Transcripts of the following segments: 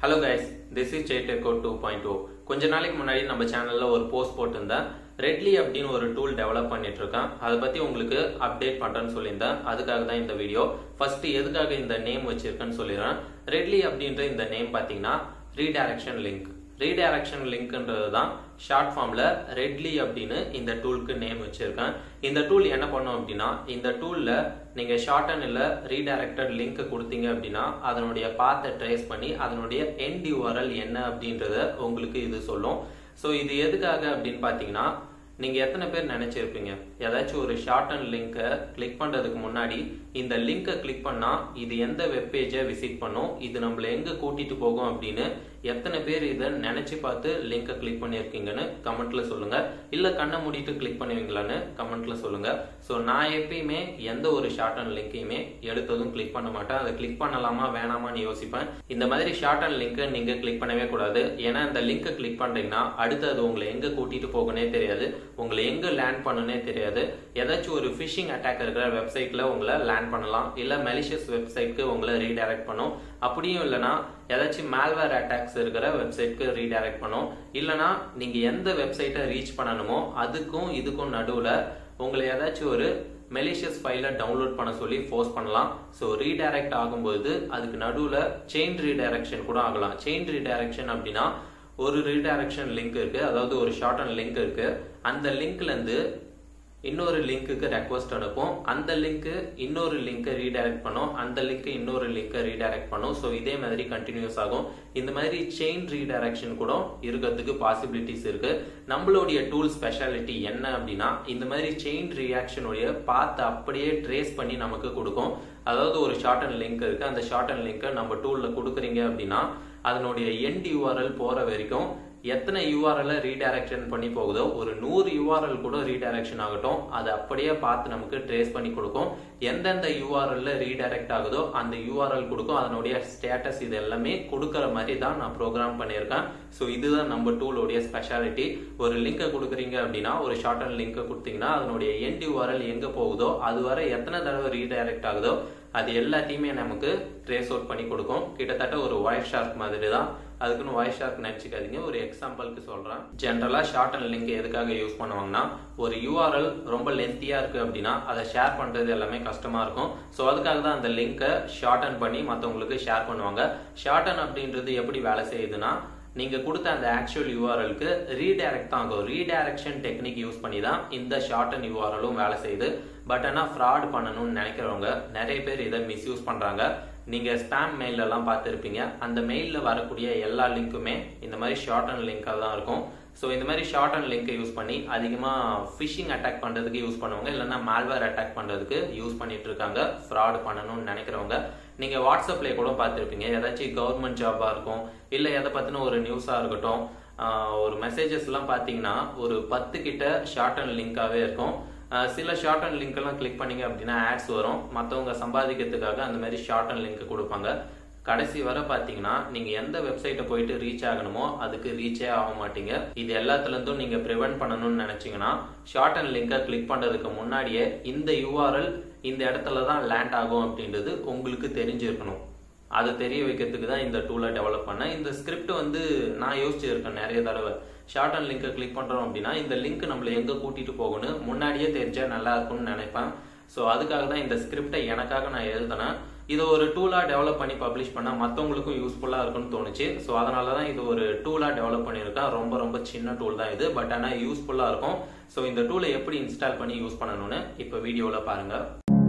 hello guys this is சேட்டெக்கோ two point o கொஞ்ச நாளைக்கு முன்னாடி நம்ம சேனல்ல ஒரு போஸ்ட் போட்டிருந்தேன் ரெட்லி அப்படின்னு ஒரு டூல் டெவலப் பண்ணிட்டு இருக்கேன் அதை பத்தி உங்களுக்கு அப்டேட் பண்றேன்னு சொல்லியிருந்தேன் அதுக்காக தான் இந்த வீடியோ ஃபர்ஸ்ட் எதுக்காக இந்த நேம் வச்சிருக்கேன்னு சொல்லிடுறேன் ரெட்லி அப்படின்ற இந்த நேம் பாத்தீங்கன்னா ரீடைரக்ஷன் லிங்க் ரீடைரக்ஷன் லிங்க்ன்றது தான் ஷார்ட் ஃபார்ம்ல ரெட்லி அப்படின்னு இந்த டூலுக்கு நேம் வச்சிருக்கேன் இந்த டூல் என்ன பண்ணும் அப்படின்னா இந்த டூல்ல நீங்க ஷார்ட் அண்ட் இல்ல ரீடைரக்டட் லிங்க் கொடுத்தீங்க அப்படின்னா அதனுடைய பாத்தை ட்ரேஸ் பண்ணி அதனுடைய எண்ட் யூஆர்எல் என்ன அப்படின்றத உங்களுக்கு இது சொல்லும் ஸோ இது எதுக்காக அப்படின்னு பாத்தீங்கன்னா நீங்க எத்தனை பேர் நினைச்சிருப்பீங்க ஏதாச்சும் ஒரு ஷார்ட் அண்ட் லிங்கை கிளிக் பண்றதுக்கு முன்னாடி இந்த லிங்கை கிளிக் பண்ணா இது எந்த வெப்பேஜை விசிட் பண்ணும் இது நம்மள எங்க கூட்டிட்டு போகும் அப்படின்னு எத்தனை பேர் இதை நினைச்சு பார்த்து லிங்கை கிளிக் பண்ணியிருக்கீங்கன்னு கமெண்ட்ல சொல்லுங்க இல்ல கண்ணை மூடிட்டு கிளிக் பண்ணுவீங்களான்னு கமெண்ட்ல சொல்லுங்க ஸோ நான் எப்பயுமே எந்த ஒரு ஷார்ட் அண்ட் லிங்கையுமே எடுத்ததும் கிளிக் பண்ண மாட்டேன் அதை கிளிக் பண்ணலாமா வேணாமான்னு யோசிப்பேன் இந்த மாதிரி ஷார்ட் அண்ட் லிங்கை நீங்க கிளிக் பண்ணவே கூடாது ஏன்னா இந்த லிங்கை கிளிக் பண்றீங்கன்னா அடுத்து அது உங்களை எங்க கூட்டிட்டு போகனே தெரியாது உங்களை எங்க லேண்ட் பண்ணுனே தெரியாது ஏதாச்சும் ஒரு ஃபிஷிங் அட்டாக் இருக்கிற வெப்சைட்ல உங்களை லேண்ட் பண்ணலாம் இல்ல மெலிஷியஸ் வெப்சைட்க்கு உங்களை ரீடைரக்ட் பண்ணும் அப்படியும் இல்லைன்னா ஏதாச்சும் மேல்வேர் அட்டாக்ஸ் இருக்கிற வெப்சைட்க்கு ரீடைரக்ட் பண்ணும் இல்லைன்னா நீங்க எந்த வெப்சைட்டை ரீச் பண்ணணுமோ அதுக்கும் இதுக்கும் நடுவுல உங்களை ஏதாச்சும் ஒரு மெலிஷியஸ் ஃபைலை டவுன்லோட் பண்ண சொல்லி ஃபோர்ஸ் பண்ணலாம் ஸோ ரீடைரக்ட் ஆகும்போது அதுக்கு நடுவில் செயின் ரீடைரக்ஷன் கூட ஆகலாம் செயின் ரீடைரக்ஷன் அப்படின்னா ஒரு ரீடைரக்ஷன் லிங்க் இருக்கு அதாவது ஒரு ஷார்ட் அண்ட் லிங்க் இருக்கு அந்த லிங்க்ல இருந்து இன்னொரு லிங்க்குக்கு ரெக்வஸ்ட் அனுப்பும் அந்த லிங்க் இன்னொரு லிங்கை ரீடைரக்ட் பண்ணும் அந்த லிங்க் இன்னொரு லிங்கை ரீடைரக்ட் பண்ணும் ஸோ இதே மாதிரி கண்டினியூஸ் ஆகும் இந்த மாதிரி செயின் ரீடைரக்ஷன் கூட இருக்கிறதுக்கு பாசிபிலிட்டிஸ் இருக்கு நம்மளுடைய டூல் ஸ்பெஷாலிட்டி என்ன அப்படின்னா இந்த மாதிரி செயின் ரியாக்ஷனுடைய பார்த்து அப்படியே ட்ரேஸ் பண்ணி நமக்கு கொடுக்கும் அதாவது ஒரு ஷார்ட் அண்ட் லிங்க் இருக்கு அந்த ஷார்ட் அண்ட் லிங்கை நம்ம டூல்ல கொடுக்குறீங்க அப்படின்னா அதனுடைய எண்ட் யூஆர்எல் போற வரைக்கும் எத்தனை யூஆர்எல் ரீடைரக்ஷன் பண்ணி போகுதோ ஒரு நூறு யூஆர்எல் கூட ரீடைரக்ஷன் ஆகட்டும் அதை அப்படியே பார்த்து நமக்கு ட்ரேஸ் பண்ணி கொடுக்கும் எந்தெந்த யூஆர்எல்ல ரீடைரக்ட் ஆகுதோ அந்த யூஆர்எல் கொடுக்கும் அதனுடைய ஸ்டேட்டஸ் இது எல்லாமே கொடுக்குற மாதிரி தான் நான் ப்ரோக்ராம் பண்ணியிருக்கேன் ஸோ இதுதான் நம்ம டூலோடைய ஸ்பெஷாலிட்டி ஒரு லிங்கை கொடுக்குறீங்க அப்படின்னா ஒரு ஷார்ட் அண்ட் லிங்கை கொடுத்தீங்கன்னா அதனுடைய எண்ட் யூஆர்எல் எங்கே போகுதோ அது வரை எத்தனை தடவை ரீடைரக்ட் ஆகுதோ அது எல்லாத்தையுமே நமக்கு ட்ரேஸ் அவுட் பண்ணி கொடுக்கும் கிட்டத்தட்ட ஒரு வாய்ஸ் ஷார்க் மாதிரி தான் அதுக்குன்னு வாய்ஸ் ஷார்க் நினச்சிக்காதீங்க ஒரு எக்ஸாம்பிளுக்கு சொல்கிறேன் ஜென்ரலாக ஷார்ட் அண்ட் லிங்க் எதுக்காக யூஸ் பண்ணுவாங்கன்னா ஒரு யூஆர்எல் ரொம்ப லென்த்தியாக இருக்குது அப்படின்னா அதை ஷேர் பண்ணுறது எல்லாமே கஷ்டமாக இருக்கும் ஸோ அதுக்காக தான் அந்த லிங்கை ஷார்ட் அண்ட் பண்ணி மற்றவங்களுக்கு ஷேர் பண்ணுவாங்க ஷார்ட் அண்ட் அப்படின்றது எப்படி வேலை செய்யுதுன்னா நீங்க கொடுத்த அந்த ஆக்சுவல் யூஆர்எலுக்கு ரீடைரக்ட் தான் ஆகும் ரீடைரக்ஷன் டெக்னிக் யூஸ் பண்ணி தான் இந்த ஷார்ட் அண்ட் யூஆர்எலும் வேலை செய்யுது பட் ஆனால் ஃப்ராட் பண்ணணும்னு நினைக்கிறவங்க நிறைய பேர் இதை மிஸ்யூஸ் பண்றாங்க நீங்க ஸ்பேம் மெயில் எல்லாம் பார்த்துருப்பீங்க அந்த மெயில்ல வரக்கூடிய எல்லா லிங்க்குமே இந்த மாதிரி ஷார்ட் அண்ட் லிங்காக தான் இருக்கும் ஸோ இந்த மாதிரி ஷார்ட் அண்ட் லிங்கை யூஸ் பண்ணி அதிகமாக ஃபிஷிங் அட்டாக் பண்ணுறதுக்கு யூஸ் பண்ணுவாங்க இல்லைன்னா மால்வேர் அட்டாக் பண்ணுறதுக்கு யூஸ் பண்ணிட்டு இருக்காங்க ஃப்ராட் பண்ணணும்னு நினைக்கிறவங்க நீங்கள் வாட்ஸ்அப்லேயே கூட பார்த்துருப்பீங்க ஏதாச்சும் கவர்மெண்ட் ஜாபாக இருக்கும் இல்லை எதை பற்றின ஒரு நியூஸாக இருக்கட்டும் ஒரு மெசேஜஸ்லாம் பார்த்தீங்கன்னா ஒரு பத்து கிட்ட ஷார்ட் அண்ட் லிங்காகவே இருக்கும் சில ஷார்ட் அண்ட் லிங்க் எல்லாம் கிளிக் பண்ணீங்க அப்படின்னா ஆட்ஸ் வரும் மற்றவங்க சம்பாதிக்கிறதுக்காக அந்த மாதிரி ஷார்ட் அண்ட் லிங்க் கொடுப்பாங்க கடைசி வர பாத்தீங்கன்னா நீங்க எந்த வெப்சைட்டை போயிட்டு ரீச் ஆகணுமோ அதுக்கு ரீச்சே ஆக மாட்டீங்க இது எல்லாத்துல இருந்தும் நீங்க ப்ரிவென்ட் பண்ணணும்னு நினைச்சீங்கன்னா ஷார்ட் அண்ட் லிங்கை கிளிக் பண்றதுக்கு முன்னாடியே இந்த யூஆர்எல் இந்த இடத்துல தான் லேண்ட் ஆகும் அப்படின்றது உங்களுக்கு தெரிஞ்சிருக்கணும் அதை தெரிய வைக்கிறதுக்கு தான் இந்த டூலை டெவலப் பண்ணேன் இந்த ஸ்கிரிப்ட் வந்து நான் யோசிச்சிருக்கேன் நிறைய தடவை ஷார்ட் அண்ட் லிங்கை கிளிக் பண்றோம் அப்படின்னா இந்த லிங்க் நம்மளை எங்க கூட்டிட்டு போகணும் முன்னாடியே தெரிஞ்சா நல்லா இருக்கும்னு நினைப்பேன் ஸோ அதுக்காக தான் இந்த ஸ்கிரிப்டை எனக்காக நான் எழுதினேன் இதை ஒரு டூலாக டெவலப் பண்ணி பப்ளிஷ் பண்ணால் மற்றவங்களுக்கும் யூஸ்ஃபுல்லாக இருக்கும்னு தோணுச்சு ஸோ அதனால தான் இது ஒரு டூலாக டெவலப் பண்ணியிருக்கேன் ரொம்ப ரொம்ப சின்ன டூல் தான் இது பட் ஆனால் யூஸ்ஃபுல்லாக இருக்கும் ஸோ இந்த டூலை எப்படி இன்ஸ்டால் பண்ணி யூஸ் பண்ணணும்னு இப்போ வீடியோவில் பாருங்கள்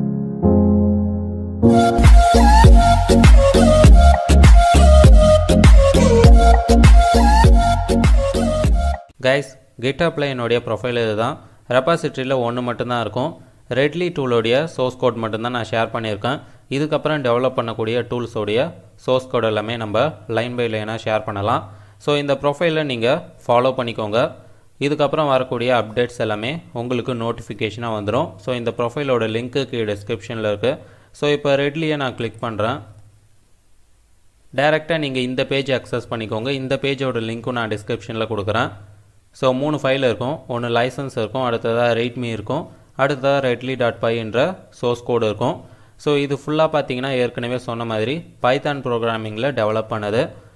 கைஸ் கிட்டப்பில் என்னுடைய ப்ரொஃபைல் இதுதான் ரெப்பாசிட்ரியில் ஒன்று மட்டும்தான் இருக்கும் ரெட்லி டூலோடைய சோர்ஸ் கோட் மட்டும்தான் நான் ஷேர் பண்ணியிருக்கேன் இதுக்கப்புறம் டெவலப் பண்ணக்கூடிய டூல்ஸோடைய சோர்ஸ் கோட் எல்லாமே நம்ம லைன் பை லைனாக ஷேர் பண்ணலாம் ஸோ இந்த ப்ரொஃபைலில் நீங்கள் ஃபாலோ பண்ணிக்கோங்க இதுக்கப்புறம் வரக்கூடிய அப்டேட்ஸ் எல்லாமே உங்களுக்கு நோட்டிஃபிகேஷனாக வந்துடும் ஸோ இந்த ப்ரொஃபைலோட லிங்க்கு கீழே டிஸ்கிரிப்ஷனில் இருக்குது ஸோ இப்போ ரெட்லியை நான் கிளிக் பண்ணுறேன் டைரெக்டாக நீங்கள் இந்த பேஜ் அக்சஸ் பண்ணிக்கோங்க இந்த பேஜோட லிங்க்கும் நான் டிஸ்கிரிப்ஷனில் கொடுக்குறேன் ஸோ மூணு ஃபைல் இருக்கும் ஒன்று லைசன்ஸ் இருக்கும் அடுத்ததாக ரெய்ட்மி இருக்கும் அடுத்ததாக ரெட்லி டாட் பை என்ற சோர்ஸ் கோடு இருக்கும் ஸோ இது ஃபுல்லாக பார்த்தீங்கன்னா ஏற்கனவே சொன்ன மாதிரி பைத்தான் ப்ரோக்ராமிங்கில் டெவலப் பண்ணது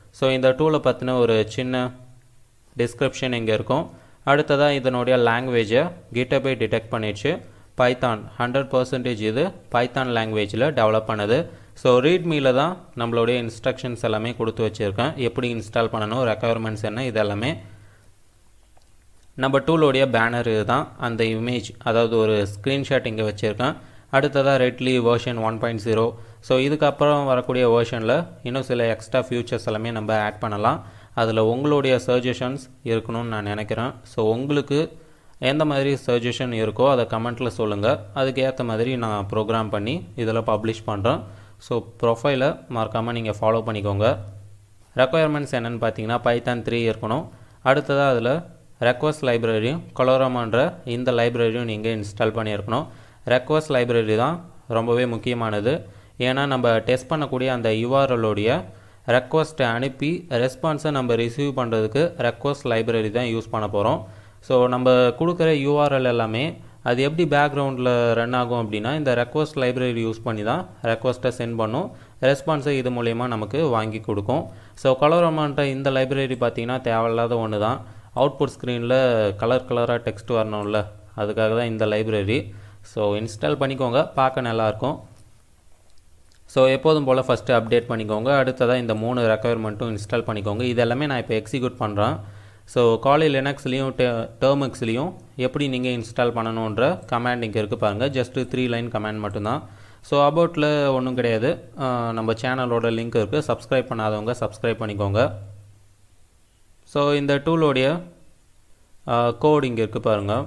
ஸோ இந்த டூலை பற்றின ஒரு சின்ன டிஸ்கிரிப்ஷன் இங்கே இருக்கும் அடுத்ததாக இதனுடைய லாங்குவேஜை கிட்டபே டிடெக்ட் பண்ணிடுச்சு பைத்தான் ஹண்ட்ரட் பர்சன்டேஜ் இது பைத்தான் லாங்குவேஜில் டெவலப் பண்ணது ஸோ ரீட்மியில் தான் நம்மளுடைய இன்ஸ்ட்ரக்ஷன்ஸ் எல்லாமே கொடுத்து வச்சுருக்கேன் எப்படி இன்ஸ்டால் பண்ணணும் ரெக்குயர்மெண்ட்ஸ் என்ன இது எல்லாமே நம்ம டூலோடைய பேனர் இதுதான் அந்த இமேஜ் அதாவது ஒரு ஸ்க்ரீன்ஷாட் இங்கே வச்சுருக்கேன் அடுத்ததாக Redli version one point zero so இதுக்கப்புறம் வரக்கூடிய வேர்ஷனில் இன்னும் சில எக்ஸ்ட்ரா ஃபியூச்சர்ஸ் எல்லாமே நம்ம ஆட் பண்ணலாம் அதில் உங்களுடைய சஜஷன்ஸ் இருக்கணும்னு நான் நினைக்கிறேன் ஸோ உங்களுக்கு எந்த மாதிரி சஜஷன் இருக்கோ அதை கமெண்ட்டில் சொல்லுங்கள் அதுக்கு ஏற்ற மாதிரி நான் ப்ரோக்ராம் பண்ணி இதில் பப்ளிஷ் பண்ணுறேன் ஸோ ப்ரொஃபைலை மறக்காமல் நீங்கள் ஃபாலோ பண்ணிக்கோங்க ரெக்குயர்மெண்ட்ஸ் என்னென்னு பார்த்தீங்கன்னா பைத்தான் த்ரீ இருக்கணும் அடுத்ததாக அதில் ரெக்வஸ்ட் லைப்ரரியும் கொலோராமான்ற இந்த லைப்ரரியும் நீங்கள் இன்ஸ்டால் பண்ணியிருக்கணும் ரெக்வஸ்ட் லைப்ரரி தான் ரொம்பவே முக்கியமானது ஏன்னா நம்ம டெஸ்ட் பண்ணக்கூடிய அந்த யூஆர்எலோடைய ரெக்வஸ்ட்டை அனுப்பி ரெஸ்பான்ஸை நம்ம ரிசீவ் பண்ணுறதுக்கு ரெக்வஸ்ட் லைப்ரரி தான் யூஸ் பண்ண போகிறோம் ஸோ நம்ம கொடுக்குற யூஆர்எல் எல்லாமே அது எப்படி பேக்ரவுண்டில் ரன் ஆகும் அப்படின்னா இந்த ரெக்வஸ்ட் லைப்ரரி யூஸ் பண்ணி தான் ரெக்வஸ்ட்டை சென்ட் பண்ணும் ரெஸ்பான்ஸை இது மூலயமா நமக்கு வாங்கி கொடுக்கும் ஸோ கலோரமான்ற இந்த லைப்ரரி பார்த்திங்கன்னா தேவையில்லாத ஒன்று தான் அவுட்புட் ஸ்க்ரீனில் கலர் கலராக டெக்ஸ்ட் வரணும்ல அதுக்காக தான் இந்த லைப்ரரி ஸோ இன்ஸ்டால் பண்ணிக்கோங்க பார்க்க நல்லாயிருக்கும் ஸோ எப்போதும் போல் ஃபஸ்ட்டு அப்டேட் பண்ணிக்கோங்க அடுத்ததாக இந்த மூணு ரெக்குயர்மெண்ட்டும் இன்ஸ்டால் பண்ணிக்கோங்க இது எல்லாமே நான் இப்போ எக்ஸிக்யூட் பண்ணுறேன் ஸோ காலி லினக்ஸ்லேயும் டே டேர்மிக்ஸ்லேயும் எப்படி நீங்கள் இன்ஸ்டால் பண்ணணுன்ற கமாண்ட் இங்கே இருக்குது பாருங்கள் ஜஸ்ட்டு த்ரீ லைன் கமாண்ட் மட்டும்தான் ஸோ அபவுட்டில் ஒன்றும் கிடையாது நம்ம சேனலோட லிங்க் இருக்குது சப்ஸ்கிரைப் பண்ணாதவங்க சப்ஸ்கிரைப் பண்ணிக்கோங்க ஸோ இந்த டூலோடைய கோட் இங்கே இருக்குது பாருங்கள்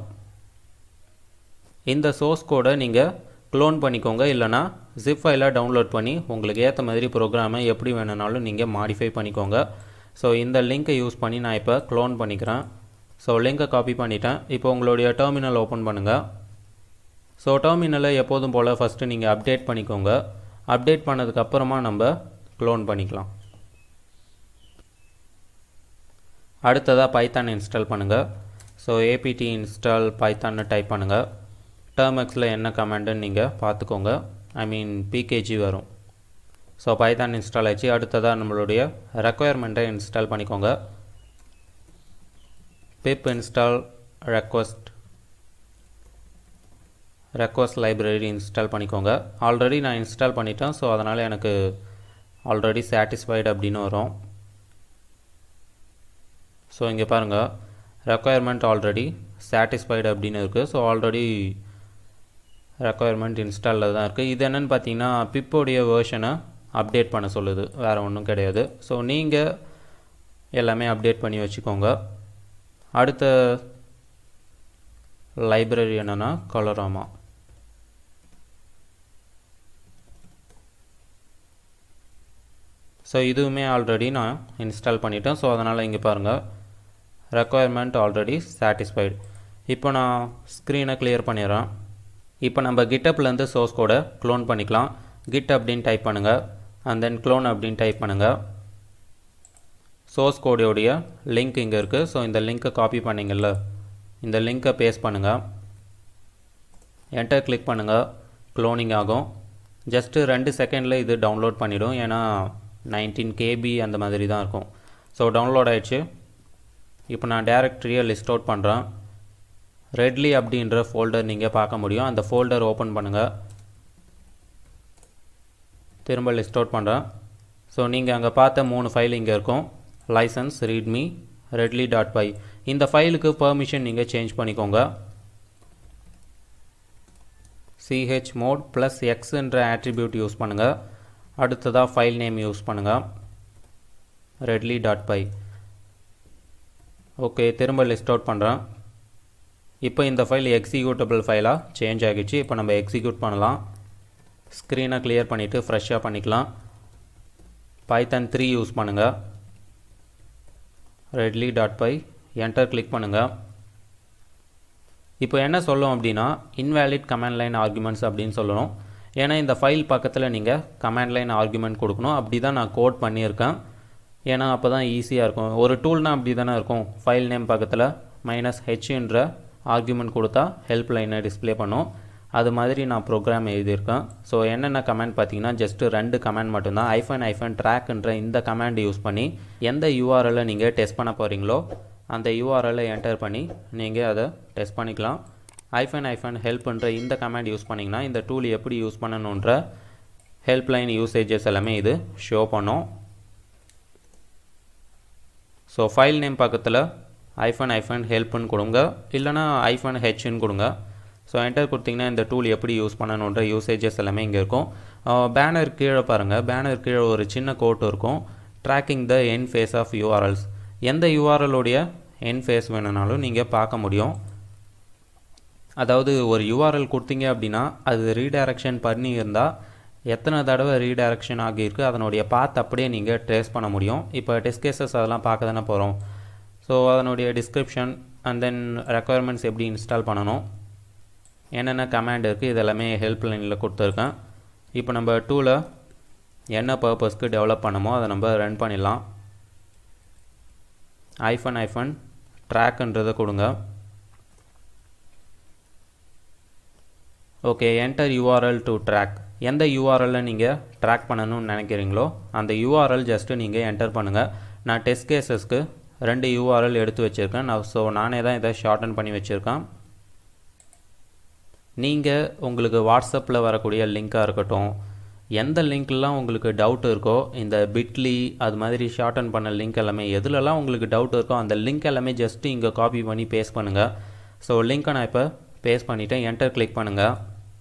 இந்த சோர்ஸ் கோடை நீங்கள் க்ளோன் பண்ணிக்கோங்க இல்லைனா ஜிப் ஃபைலாக டவுன்லோட் பண்ணி உங்களுக்கு ஏற்ற மாதிரி ப்ரோக்ராமை எப்படி வேணுனாலும் நீங்கள் மாடிஃபை பண்ணிக்கோங்க ஸோ இந்த லிங்க்கை யூஸ் பண்ணி நான் இப்போ க்ளோன் பண்ணிக்கிறேன் ஸோ லிங்க்கை காப்பி பண்ணிட்டேன் இப்போ உங்களுடைய டெர்மினல் ஓப்பன் பண்ணுங்கள் ஸோ டெர்மினலை எப்போதும் போல் ஃபஸ்ட்டு நீங்கள் அப்டேட் பண்ணிக்கோங்க அப்டேட் பண்ணதுக்கப்புறமா நம்ம க்ளோன் பண்ணிக்கலாம் அடுத்ததாக பைத்தான் இன்ஸ்டால் பண்ணுங்கள் ஸோ ஏபிடி இன்ஸ்டால் பைத்தான்னு டைப் பண்ணுங்கள் டேர்மெக்ஸில் என்ன கமெண்டுன்னு நீங்கள் பார்த்துக்கோங்க ஐ மீன் பிகேஜி வரும் ஸோ பைத்தான் இன்ஸ்டால் ஆச்சு அடுத்ததாக நம்மளுடைய ரெக்குயர்மெண்ட்டை இன்ஸ்டால் பண்ணிக்கோங்க pip install request request library install பண்ணிக்கோங்க ஆல்ரெடி நான் இன்ஸ்டால் பண்ணிட்டேன் ஸோ அதனால் எனக்கு ஆல்ரெடி சாட்டிஸ்ஃபைடு அப்படின்னு வரும் ஸோ இங்கே பாருங்கள் ரெக்குயர்மெண்ட் ஆல்ரெடி சாட்டிஸ்ஃபைடு அப்படின்னு இருக்குது ஸோ ஆல்ரெடி ரெக்குயர்மெண்ட் இன்ஸ்டாலில் தான் இருக்குது இது என்னென்னு பார்த்தீங்கன்னா பிப்போடைய வேர்ஷனை அப்டேட் பண்ண சொல்லுது வேறு ஒன்றும் கிடையாது ஸோ நீங்கள் எல்லாமே அப்டேட் பண்ணி வச்சுக்கோங்க அடுத்த லைப்ரரி என்னென்னா கலராமா ஸோ இதுவுமே ஆல்ரெடி நான் இன்ஸ்டால் பண்ணிட்டேன் ஸோ அதனால் இங்கே பாருங்கள் ரெக்குயர்மெண்ட் ஆல்ரெடி சாட்டிஸ்ஃபைடு இப்போ நான் ஸ்க்ரீனை கிளியர் பண்ணிடுறேன் இப்போ நம்ம கிட்டப்லேருந்து சோர்ஸ் கோடை க்ளோன் பண்ணிக்கலாம் கிட் அப்படின்னு டைப் பண்ணுங்கள் அண்ட் தென் க்ளோன் அப்படின்னு டைப் பண்ணுங்கள் சோர்ஸ் கோடையோடைய லிங்க் இங்கே இருக்குது ஸோ இந்த லிங்க்கை காப்பி பண்ணிங்கல்ல இந்த லிங்க்கை பேஸ்ட் பண்ணுங்கள் என்டர் கிளிக் பண்ணுங்கள் க்ளோனிங் ஆகும் ஜஸ்ட்டு ரெண்டு செகண்டில் இது டவுன்லோட் பண்ணிவிடும் ஏன்னா நைன்டீன் கேபி அந்த மாதிரி தான் இருக்கும் ஸோ டவுன்லோட் ஆயிடுச்சு இப்போ நான் டேரக்டரியை லிஸ்ட் அவுட் பண்ணுறேன் ரெட்லி அப்படின்ற ஃபோல்டர் நீங்கள் பார்க்க முடியும் அந்த ஃபோல்டர் ஓப்பன் பண்ணுங்கள் திரும்ப லிஸ்ட் அவுட் பண்ணுறேன் ஸோ நீங்கள் அங்கே பார்த்த மூணு ஃபைல் இங்கே இருக்கும் license readme Redli dot py இந்த ஃபைலுக்கு பெர்மிஷன் நீங்கள் சேஞ்ச் பண்ணிக்கோங்க சிஹெச் மோட் ப்ளஸ் எக்ஸ்ன்ற ஆட்ரிபியூட் யூஸ் பண்ணுங்கள் அடுத்ததாக ஃபைல் நேம் யூஸ் பண்ணுங்கள் ரெட்லி டாட் பை ஓகே திரும்ப லிஸ்ட் அவுட் பண்ணுறேன் இப்போ இந்த ஃபைல் எக்ஸிக்யூட்டபிள் ஃபைலாக சேஞ்ச் ஆகிடுச்சு இப்போ நம்ம எக்ஸிக்யூட் பண்ணலாம் ஸ்க்ரீனை கிளியர் பண்ணிவிட்டு ஃப்ரெஷ்ஷாக பண்ணிக்கலாம் பைத்தன் த்ரீ யூஸ் பண்ணுங்கள் Redli dot py enter click பண்ணுங்கள் இப்போ என்ன சொல்லும் அப்படின்னா இன்வேலிட் கமாண்ட் லைன் ஆர்குமெண்ட்ஸ் அப்படின்னு சொல்லணும் ஏன்னா இந்த ஃபைல் பக்கத்தில் நீங்கள் கமாண்ட் லைன் ஆர்குமெண்ட் கொடுக்கணும் அப்படி தான் நான் கோட் பண்ணியிருக்கேன் ஏன்னா அப்போ தான் ஈஸியாக இருக்கும் ஒரு டூல்னால் அப்படி தானே இருக்கும் ஃபைல் நேம் பக்கத்தில் மைனஸ் ஹெச்ன்ற ஆர்குமெண்ட் கொடுத்தா ஹெல்ப் லைனை டிஸ்பிளே பண்ணும் அது மாதிரி நான் ப்ரோக்ராம் எழுதியிருக்கேன் ஸோ என்னென்ன கமெண்ட் பார்த்தீங்கன்னா ஜஸ்ட்டு ரெண்டு கமெண்ட் மட்டும்தான் ஐஃபன் ஐஃபன் ட்ராக்ன்ற இந்த கமெண்ட் யூஸ் பண்ணி எந்த யூஆர்எல்லை நீங்கள் டெஸ்ட் பண்ண போகிறீங்களோ அந்த யூஆர்எல்லை என்டர் பண்ணி நீங்கள் அதை டெஸ்ட் பண்ணிக்கலாம் ஐஃபன் ஐஃபன் ஹெல்ப்ன்ற இந்த கமெண்ட் யூஸ் பண்ணிங்கன்னா இந்த டூல் எப்படி யூஸ் பண்ணணுன்ற ஹெல்ப்லைன் யூசேஜஸ் எல்லாமே இது ஷோ பண்ணும் ஸோ ஃபைல் நேம் பக்கத்தில் ஐஃபன் ஐஃபன் ஹெல்ப்னு கொடுங்க இல்லைனா ஐஃபன் ஹெச்னு கொடுங்க ஸோ என்டர் கொடுத்தீங்கன்னா இந்த டூல் எப்படி யூஸ் பண்ணணுன்ற யூசேஜஸ் எல்லாமே இங்கே இருக்கும் பேனர் கீழே பாருங்கள் பேனர் கீழே ஒரு சின்ன கோட் இருக்கும் tracking the end phase of URLs எந்த யூஆர்எலுடைய என் ஃபேஸ் வேணுனாலும் நீங்கள் பார்க்க முடியும் அதாவது ஒரு யூஆர்எல் கொடுத்தீங்க அப்படின்னா அது ரீடைரக்ஷன் பண்ணி இருந்தால் எத்தனை தடவை ரீடைரக்ஷன் ஆகியிருக்கு அதனுடைய பாத் அப்படியே நீங்கள் ட்ரேஸ் பண்ண முடியும் இப்போ டெஸ்ட் கேசஸ் அதெல்லாம் பார்க்க தானே போகிறோம் ஸோ அதனுடைய டிஸ்கிரிப்ஷன் அண்ட் தென் ரெக்குயர்மெண்ட்ஸ் எப்படி இன்ஸ்டால் பண்ணணும் என்னென்ன கமாண்ட் இருக்குது இதெல்லாமே ஹெல்ப் லைனில் கொடுத்துருக்கேன் இப்போ நம்ம டூவில் என்ன பர்பஸ்க்கு டெவலப் பண்ணமோ அதை நம்ம ரன் பண்ணிடலாம் ஐஃபன் ஐஃபன் ட்ராக்ன்றதை கொடுங்க okay enter URL to track எந்த யூஆர்எல்ல நீங்கள் ட்ராக் பண்ணணும்னு நினைக்கிறீங்களோ அந்த யூஆர்எல் ஜஸ்ட்டு நீங்கள் என்டர் பண்ணுங்கள் நான் டெஸ்ட் கேசஸ்க்கு ரெண்டு யூஆர்எல் எடுத்து வச்சுருக்கேன் நான் ஸோ நானே தான் இதை ஷார்டன் பண்ணி வச்சுருக்கேன் நீங்கள் உங்களுக்கு வாட்ஸ்அப்பில் வரக்கூடிய லிங்க்காக இருக்கட்டும் எந்த லிங்க்லாம் உங்களுக்கு டவுட் இருக்கோ இந்த பிட்லி அது மாதிரி ஷார்டன் பண்ண லிங்க் எல்லாமே எதுலலாம் உங்களுக்கு டவுட் இருக்கோ அந்த லிங்க் எல்லாமே ஜஸ்ட்டு இங்கே காப்பி பண்ணி பேஸ்ட் பண்ணுங்கள் ஸோ லிங்க்கை நான் இப்போ பேஸ்ட் பண்ணிவிட்டேன் என்டர் கிளிக் பண்ணுங்கள்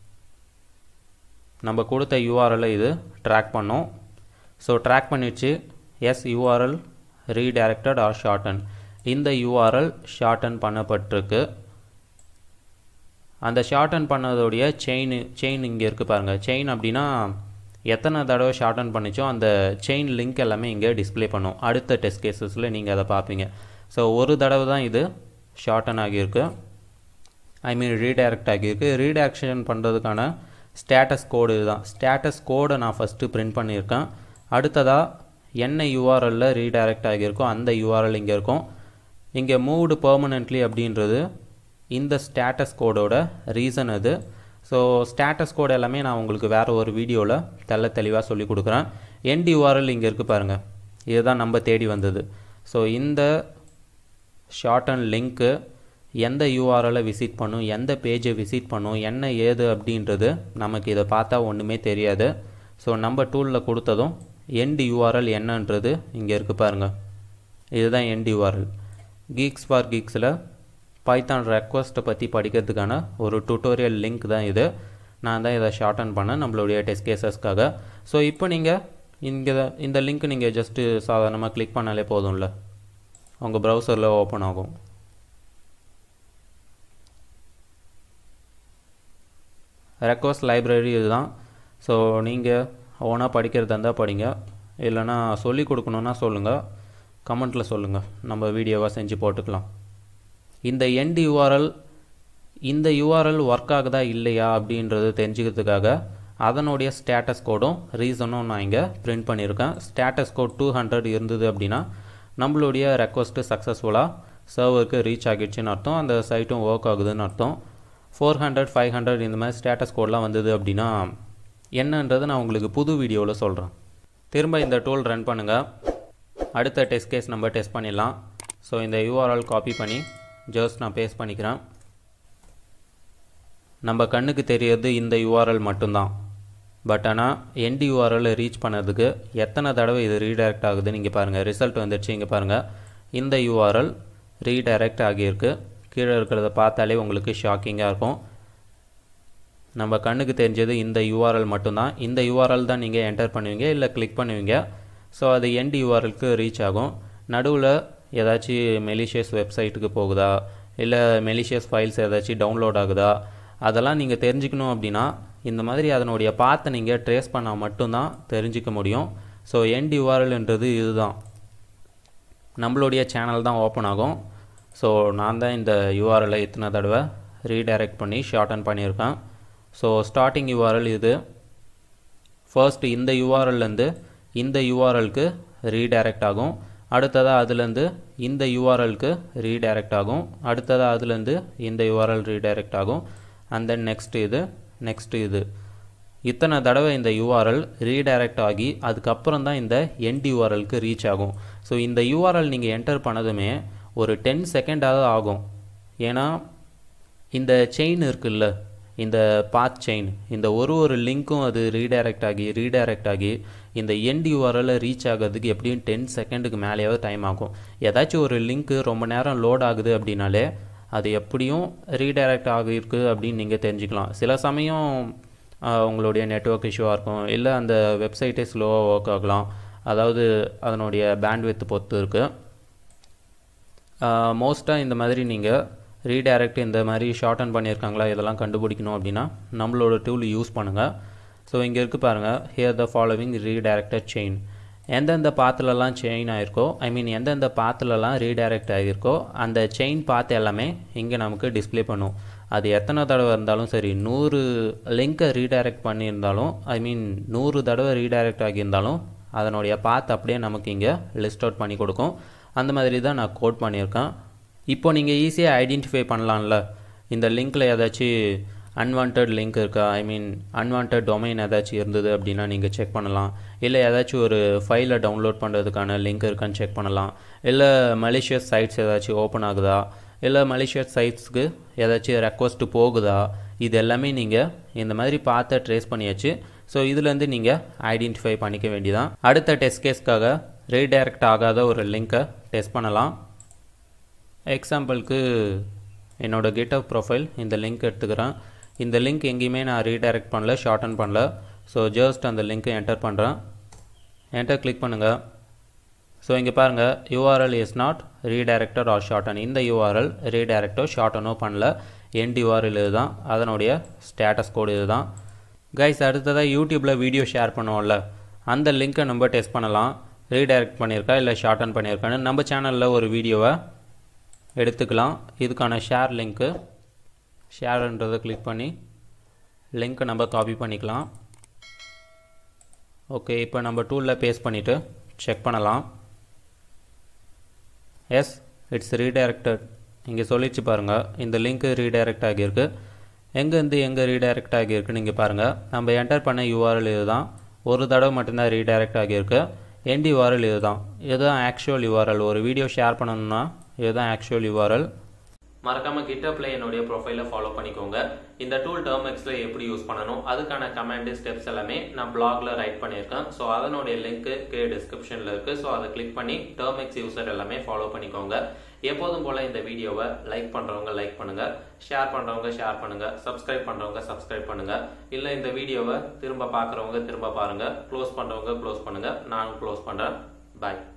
நம்ம கொடுத்த யூஆர்எல்லை இது ட்ராக் பண்ணோம் ஸோ ட்ராக் பண்ணிடுச்சு yes URL redirected or shorten இந்த யூஆர்எல் ஷார்டன் பண்ணப்பட்டிருக்கு அந்த ஷார்டன் பண்ணதோடைய செயின் செயின் இங்கே இருக்குது பாருங்கள் செயின் அப்படின்னா எத்தனை தடவை ஷார்டன் பண்ணிச்சோ அந்த செயின் லிங்க் எல்லாமே இங்கே டிஸ்பிளே பண்ணும் அடுத்த டெஸ்ட் கேசஸில் நீங்கள் அதை பார்ப்பீங்க ஸோ ஒரு தடவை தான் இது ஷார்டன் ஆகியிருக்கு ஐ மீன் ரீடைரக்ட் ஆகியிருக்கு ரீடைரக்ஷன் பண்ணுறதுக்கான ஸ்டேட்டஸ் கோடு இதுதான் ஸ்டேட்டஸ் கோடை நான் ஃபஸ்ட்டு பிரிண்ட் பண்ணியிருக்கேன் அடுத்ததாக என்ன யூஆர்எல்ல ரீடைரக்ட் ஆகியிருக்கோ அந்த யூஆர்எல் இங்கே இருக்கும் இங்கே மூவ்டு பெர்மனெண்ட்லி அப்படின்றது இந்த ஸ்டேட்டஸ் கோடோட ரீசன் அது ஸோ ஸ்டேட்டஸ் கோட் எல்லாமே நான் உங்களுக்கு வேறு ஒரு வீடியோவில் தெல்ல தெளிவாக சொல்லி கொடுக்குறேன் எண்ட் யூஆர்எல் இங்கே இருக்குது பாருங்கள் இதுதான் நம்ம தேடி வந்தது ஸோ இந்த ஷார்டன் லிங்க்கு எந்த யூஆர்எலை விசிட் பண்ணும் எந்த பேஜை விசிட் பண்ணும் என்ன ஏது அப்படின்றது நமக்கு இதை பார்த்தா ஒன்றுமே தெரியாது ஸோ நம்ம டூலில் கொடுத்ததும் எண்ட் யூஆர்எல் என்னன்றது இங்கே இருக்குது பாருங்கள் இதுதான் எண்ட் யூஆர்எல் கீக்ஸ் ஃபார் கீக்ஸில் பைத்தான் ரெக்வஸ்ட்டை பற்றி படிக்கிறதுக்கான ஒரு டுட்டோரியல் லிங்க் தான் இது நான் தான் இதை ஷார்டன் பண்ணேன் நம்மளுடைய டெஸ்ட் கேசஸ்க்காக ஸோ இப்போ நீங்கள் இங்கே இந்த லிங்க் நீங்கள் ஜஸ்ட்டு சாதாரணமாக கிளிக் பண்ணாலே போதும்ல உங்கள் ப்ரௌசரில் ஓப்பன் ஆகும் ரெக்வஸ்ட் லைப்ரரி இதுதான் ஸோ நீங்கள் ஓனாக படிக்கிறதா இருந்தால் படிங்க இல்லைனா சொல்லி கொடுக்கணுன்னா சொல்லுங்கள் கமெண்ட்டில் சொல்லுங்கள் நம்ம வீடியோவாக செஞ்சு போட்டுக்கலாம் இந்த எண்ட் யூஆர்எல் இந்த யூஆர்எல் ஒர்க் ஆகுதா இல்லையா அப்படின்றது தெரிஞ்சுக்கிறதுக்காக அதனுடைய ஸ்டேட்டஸ் கோடும் ரீசனும் நான் இங்கே பிரிண்ட் பண்ணியிருக்கேன் ஸ்டேட்டஸ் கோட் டூ ஹண்ட்ரட் இருந்தது அப்படின்னா நம்மளுடைய ரெக்வஸ்ட்டு சக்ஸஸ்ஃபுல்லாக சர்வருக்கு ரீச் ஆகிடுச்சின்னு அர்த்தம் அந்த சைட்டும் ஒர்க் ஆகுதுன்னு அர்த்தம் ஃபோர் ஹண்ட்ரட் ஃபைவ் ஹண்ட்ரட் இந்த மாதிரி ஸ்டேட்டஸ் கோட்லாம் வந்தது அப்படின்னா என்னன்றது நான் உங்களுக்கு புது வீடியோவில் சொல்கிறேன் திரும்ப இந்த டூல் ரன் பண்ணுங்கள் அடுத்த டெஸ்ட் கேஸ் நம்ம டெஸ்ட் பண்ணிடலாம் ஸோ இந்த யூஆர்எல் காப்பி பண்ணி ஜஸ்ட் நான் பேஸ்ட் பண்ணிக்கிறேன் நம்ம கண்ணுக்கு தெரியறது இந்த யூஆர்எல் மட்டும்தான் பட் ஆனால் எண்ட் யூஆர்எல் ரீச் பண்ணதுக்கு எத்தனை தடவை இது ரீடைரக்ட் ஆகுதுன்னு இங்கே பாருங்கள் ரிசல்ட் வந்துடுச்சு இங்கே பாருங்கள் இந்த யூஆர்எல் ரீடைரக்ட் ஆகியிருக்கு கீழே இருக்கிறத பார்த்தாலே உங்களுக்கு ஷாக்கிங்காக இருக்கும் நம்ம கண்ணுக்கு தெரிஞ்சது இந்த யூஆர்எல் மட்டும்தான் இந்த யூஆர்எல் தான் நீங்கள் என்டர் பண்ணுவீங்க இல்லை கிளிக் பண்ணுவீங்க ஸோ அது எண்ட் யூஆர்எலுக்கு ரீச் ஆகும் நடுவில் ஏதாச்சும் மெலிஷியஸ் வெப்சைட்டுக்கு போகுதா இல்லை மெலிஷியஸ் ஃபைல்ஸ் ஏதாச்சும் டவுன்லோட் ஆகுதா அதெல்லாம் நீங்கள் தெரிஞ்சுக்கணும் அப்படின்னா இந்த மாதிரி அதனுடைய பாத்தை நீங்கள் ட்ரேஸ் பண்ணால் மட்டும்தான் தெரிஞ்சிக்க முடியும் ஸோ எண்ட் யூஆர்எல்ன்றது இதுதான் நம்மளுடைய சேனல் தான் ஓப்பன் ஆகும் ஸோ நான் தான் இந்த யூஆர்எல்லை இத்தனை தடவை ரீடைரக்ட் பண்ணி ஷார்டன் பண்ணியிருக்கேன் ஸோ ஸ்டார்டிங் யூஆர்எல் இது ஃபர்ஸ்ட் இந்த யூஆர்எல்லேருந்து இந்த யூஆர்எல்க்கு ரீடைரக்ட் ஆகும் அடுத்ததாக அதுலேருந்து இந்த யூஆர்எல்க்கு ரீடைரக்ட் ஆகும் அடுத்ததாக அதுலேருந்து இந்த யூஆர்எல் ரீடைரக்ட் ஆகும் அண்ட் தென் நெக்ஸ்ட் இது நெக்ஸ்ட் இது இத்தனை தடவை இந்த யூஆர்எல் ரீடைரக்ட் ஆகி அதுக்கப்புறம் தான் இந்த எண்ட் யூஆர்எல்க்கு ரீச் ஆகும் ஸோ இந்த யூஆர்எல் நீங்கள் என்டர் பண்ணதுமே ஒரு டென் செகண்டாவது ஆகும் ஏன்னா இந்த செயின் இருக்குல்ல இந்த பாத் செயின் இந்த ஒரு ஒரு லிங்க்கும் அது ரீடைரக்ட் ஆகி ரீடைரக்ட் ஆகி இந்த எண்ட் யூஆர்எல் ரீச் ஆகிறதுக்கு எப்படியும் டென் செகண்டுக்கு மேலேயாவது டைம் ஆகும் ஏதாச்சும் ஒரு லிங்க்கு ரொம்ப நேரம் லோட் ஆகுது அப்படின்னாலே அது எப்படியும் ரீடைரக்ட் ஆகிருக்கு அப்படின்னு நீங்கள் தெரிஞ்சுக்கலாம் சில சமயம் உங்களுடைய நெட்ஒர்க் இஷ்யூவாக இருக்கும் இல்லை அந்த வெப்சைட்டே ஸ்லோவாக ஒர்க் ஆகலாம் அதாவது அதனுடைய பேண்ட்வித் பொறுத்து இருக்குது மோஸ்ட்டாக இந்த மாதிரி நீங்கள் ரீடைரக்ட் இந்த மாதிரி ஷார்டன் பண்ணியிருக்காங்களா இதெல்லாம் கண்டுபிடிக்கணும் அப்படின்னா நம்மளோட டூல் யூஸ் பண்ணுங்கள் ஸோ இங்கே இருக்குது பாருங்கள் here the following redirected chain எந்தெந்த பாத்துலலாம் செயின் ஆகிருக்கோ ஐ மீன் எந்தெந்த பாத்துலலாம் ரீடைரக்ட் ஆகியிருக்கோ அந்த செயின் பாத்து எல்லாமே இங்கே நமக்கு டிஸ்பிளே பண்ணும் அது எத்தனை தடவை இருந்தாலும் சரி நூறு லிங்க்கை ரீடைரக்ட் பண்ணியிருந்தாலும் ஐ மீன் நூறு தடவை ரீடைரக்ட் ஆகியிருந்தாலும் அதனுடைய பாத் அப்படியே நமக்கு இங்கே லிஸ்ட் அவுட் பண்ணி கொடுக்கும் அந்த மாதிரி தான் நான் கோட் பண்ணியிருக்கேன் இப்போ நீங்கள் ஈஸியாக ஐடென்டிஃபை பண்ணலாம்ல இந்த லிங்க்கில் ஏதாச்சும் அன்வான்ட் லிங்க் இருக்கா ஐ மீன் அன்வான்ட் டொமைன் ஏதாச்சும் இருந்தது அப்படின்னா நீங்கள் செக் பண்ணலாம் இல்லை ஏதாச்சும் ஒரு ஃபைலை டவுன்லோட் பண்ணுறதுக்கான லிங்க் இருக்கான்னு செக் பண்ணலாம் இல்லை மலேசியஸ் சைட்ஸ் ஏதாச்சும் ஓப்பன் ஆகுதா இல்லை மலேசியஸ் சைட்ஸ்க்கு ஏதாச்சும் ரெக்வஸ்ட் போகுதா இது எல்லாமே நீங்கள் இந்த மாதிரி பார்த்து ட்ரேஸ் பண்ணியாச்சு ஸோ இதுலேருந்து நீங்கள் ஐடென்டிஃபை பண்ணிக்க வேண்டியதான் அடுத்த டெஸ்ட் கேஸ்க்காக ரீடைரக்ட் ஆகாத ஒரு லிங்க்கை டெஸ்ட் பண்ணலாம் எக்ஸாம்பிளுக்கு என்னோடய கிட்டப் ப்ரொஃபைல் இந்த லிங்க் எடுத்துக்கிறேன் இந்த லிங்க் எங்கேயுமே நான் ரீடைரக்ட் பண்ணல ஷார்டன் பண்ணல ஸோ ஜஸ்ட் அந்த லிங்க்கை என்டர் பண்ணுறேன் என்டர் கிளிக் பண்ணுங்கள் ஸோ இங்கே பாருங்கள் URL is not redirected or shorten இந்த யூஆர்எல் ரீடைரக்டோ ஷார்ட்டனோ பண்ணல எண்ட் யூஆர்எல் இதுதான் அதனுடைய ஸ்டேட்டஸ் கோடு இதுதான் கைஸ் அடுத்ததாக யூடியூப்பில் வீடியோ ஷேர் பண்ணுவோம்ல அந்த லிங்க்கை நம்ம டெஸ்ட் பண்ணலாம் ரீடைரக்ட் பண்ணியிருக்கா இல்லை ஷார்டன் பண்ணியிருக்கான்னு நம்ம சேனலில் ஒரு வீடியோவை எடுத்துக்கலாம் இதுக்கான ஷேர் லிங்க்கு ஷேர்ன்றதை கிளிக் பண்ணி லிங்க்கை நம்ம காப்பி பண்ணிக்கலாம் ஓகே இப்போ நம்ம டூலில் பேஸ்ட் பண்ணிவிட்டு செக் பண்ணலாம் எஸ் இட்ஸ் ரீடைரக்டட் இங்கே சொல்லிச்சு பாருங்கள் இந்த லிங்க்கு ரீடைரக்ட் ஆகியிருக்கு எங்கேருந்து எங்கே ரீடைரக்ட் ஆகியிருக்குன்னு இங்கே பாருங்கள் நம்ம என்டர் பண்ண யூஆர்எல் இது தான் ஒரு தடவை மட்டும்தான் ரீடைரக்ட் ஆகியிருக்கு எண்ட் யூஆர்எல் இது தான் இதுதான் ஆக்சுவல் யூஆர்எல் ஒரு வீடியோ ஷேர் பண்ணணும்னா இதுதான் ஆக்சுவல் யூஆர்எல் மறக்காம கிட்டப்ல என்னுடைய ப்ரொஃபைலை ஃபாலோ பண்ணிக்கோங்க இந்த டூல் டேர்ம் எக்ஸ்ல எப்படி யூஸ் பண்ணணும் அதுக்கான கமெண்ட் ஸ்டெப்ஸ் எல்லாமே நான் பிளாக்ல ரைட் பண்ணியிருக்கேன் ஸோ அதனுடைய லிங்க் கே டிஸ்கிரிப்ஷன்ல இருக்கு ஸோ அதை கிளிக் பண்ணி டேர்ம் எக்ஸ் யூசர் எல்லாமே ஃபாலோ பண்ணிக்கோங்க எப்போதும் போல இந்த வீடியோவை லைக் பண்றவங்க லைக் பண்ணுங்க ஷேர் பண்றவங்க ஷேர் பண்ணுங்க சப்ஸ்கிரைப் பண்றவங்க சப்ஸ்கிரைப் பண்ணுங்க இல்ல இந்த வீடியோவை திரும்ப பாக்குறவங்க திரும்ப பாருங்க க்ளோஸ் பண்றவங்க க்ளோஸ் பண்ணுங்க நான் க்ளோஸ் பண்றேன் பாய்